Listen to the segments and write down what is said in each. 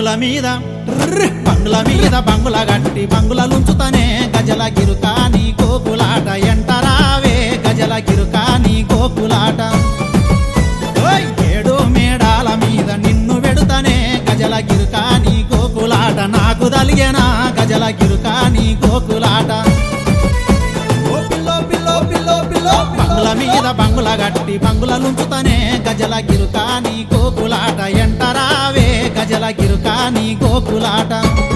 బంగుల మీద ర్ర్ బంగుల మీద బంగుల గట్టి బంగులలుంచుతనే గజల గిరుకాని గోకులాట ఎంటరావే గజల గిరుకాని గోకులాట ఓయ్ ఏడు మేడాల మీద నిన్ను వెడుతనే గజల గిరుకాని గోకులాట నాకు దలిగేనా గజల గిరుకాని గోకులాట ఓ పిల్లో పిల్లో పిల్లో పిల్లో బంగుల మీద బంగుల గట్టి బంగులలుంచుతనే గజల గిరుకాని గోకులాట ఎంటరావే గజల గిరుకాని గోకులాట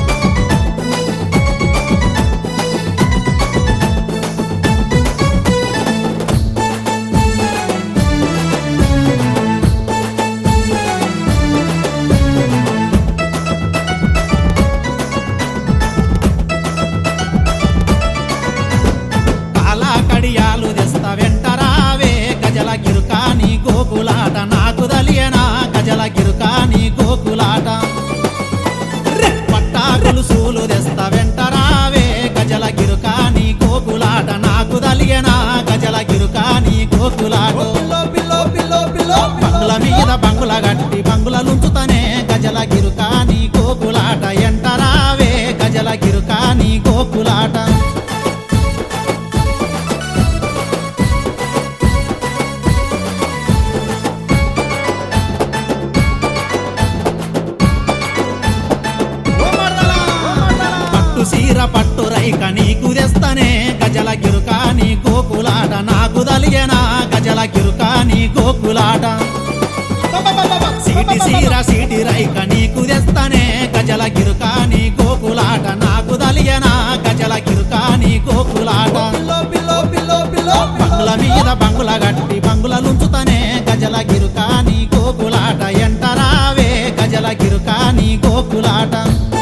కాల కడియాలు తెస్తా వెంటరావే గజల గిరుకాని గోకులాట నాకు దలియనా గజల గిరుకాని గోకులాట ర్రె! పట్టాకులు సూలు తెస్తా వెంటరావే గజల గిరుకాని గోకులాట నాకు దలియనా గజల గిరుకాని గోకులాట బంగుల మీద బంగుల గట్టి బంగులలుంచుతనే గజల గిరుకాని గోకులాట ఎంటరావే గజల గిరుకాని గోకులాట పట్టు సీర పట్టు రైక నీకు తెస్తనే గజల గిరుకాని గోకులాట నాకు దలియనా గజల గిరుకాని గోకులాట సీటి సీర సీటి రైక నీకు తెస్తనే గజల గిరుకాని గోకులాట నాకు దలియనా గజల గిరుకాని గోకులాట బంగుల మీద బంగుల గట్టి బంగులలుంచుతనే గజల గిరుకాని గోకులాట ఎంటరావే గజల గిరుకాని గోకులాట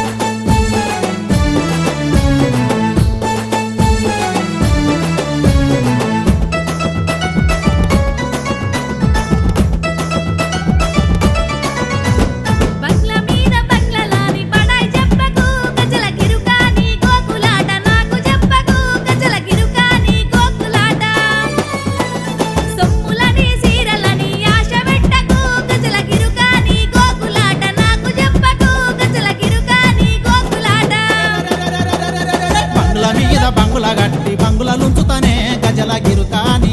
బంగ్ల మీద బంగ్లలాని పడాయి చెప్పకు గజల గిరుకాని గోకులాట నాకు చెప్పకు గజల గిరుకాని గోకులాట సొమ్ములని సీరలని ఆశ పెట్టకు గజల గిరుకాని గోకులాట నాకు చెప్పకు గజల గిరుకాని గోకులాట బంగుల మీద బంగుల గట్టి బంగులలుంచుతనే గజల గిరుకాని